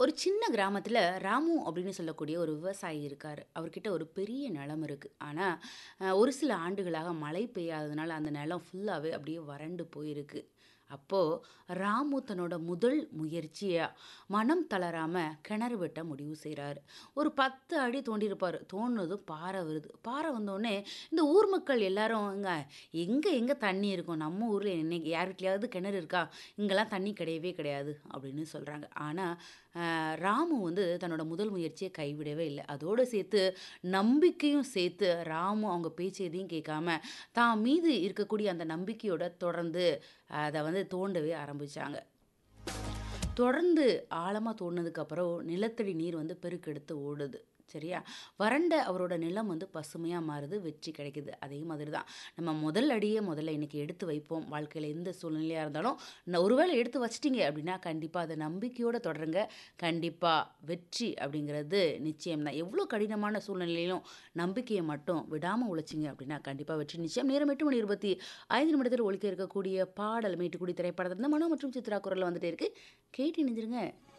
ஒரு சின்ன கிராமத்துல ராமு அப்படின்னு சொல்லக்கூடிய ஒரு விவசாயி இருக்காரு. அவர்கிட்ட ஒரு பெரிய நிலம் இருக்கு. ஆனா, அ ஒரு சில ஆண்டுகளாக மழை பெய்யாததுனால அந்த நிலம் ஃபுல்லாவே அப்படியே வறண்டு போயிருக்கு. அப்போ ராமு தன்னோட முதல் முயற்சியா மனம் தளராம கிணறு வெட்ட முடிவு செய்றாரு. ஒரு 10 அடி தோண்டியிருப்பாரு. தோண்டுனதும் பாறை வருது. பாறை வந்தோனே இந்த ஊர் மக்கள் எல்லாரும் "ஏங்க எங்க எங்க தண்ணி இருக்கும்? நம்ம ஊர்ல என்னைக்கு யார் வீட்லயாவது கிணறு இருக்கா? இங்கலாம் தண்ணி கிடையவே கிடையாது" அப்படின்னு சொல்றாங்க. ஆனா, அ ராமு வந்து தன்னோட முதல் முயற்சிய கைவிடவே இல்ல. அதோட சேர்த்து நம்பிக்கையும் சேர்த்து ராமு அவங்க பேச்சு எதையும் கேட்காம, தான் மீது இருக்கக்கூடிய அந்த நம்பிக்கையோட தொடர்ந்து அத வந்து தோண்டவே ஆரம்பிச்சாங்க. தொடர்ந்து ஆழமா தோண்டுனதுக்கு அப்புறம் நிலத்தடி நீர் வந்து பெருக்கெடுத்து ஓடுது. சரியா? வறண்ட அவரோட நிலம் வந்து பசுமையா மாறுது. வெற்றி கிடைக்குது. அதே மாதிரி தான் நம்ம முதல் அடிய முதல்ல இன்னைக்கு எடுத்து வைப்போம். வாழ்க்கையில எந்த சூழ்நிலையா இருந்தாலும், ந ஒருவேளை எடுத்து வச்சுட்டீங்க அப்படின்னா, கண்டிப்பா அத நம்பிக்கையோட தொடருங்க. கண்டிப்பா வெற்றி அப்படிங்கிறது நிச்சயம் தான். எவ்வளோ கடினமான சூழ்நிலையிலும் நம்பிக்கைய மட்டும் விடாம உழைச்சீங்க அப்படின்னா, கண்டிப்பா வெற்றி நிச்சயம். நேரம் 8 மணி 25 நிமிடத்தில் ஒலிக்க இருக்கக்கூடிய பாடல் மேட்டுக்குடி திரைப்படத்திலிருந்து மனோ மற்றும் சித்ரா குரல்ல வந்துட்டே இருக்கு. கேட்டு இணைஞ்சிருங்க.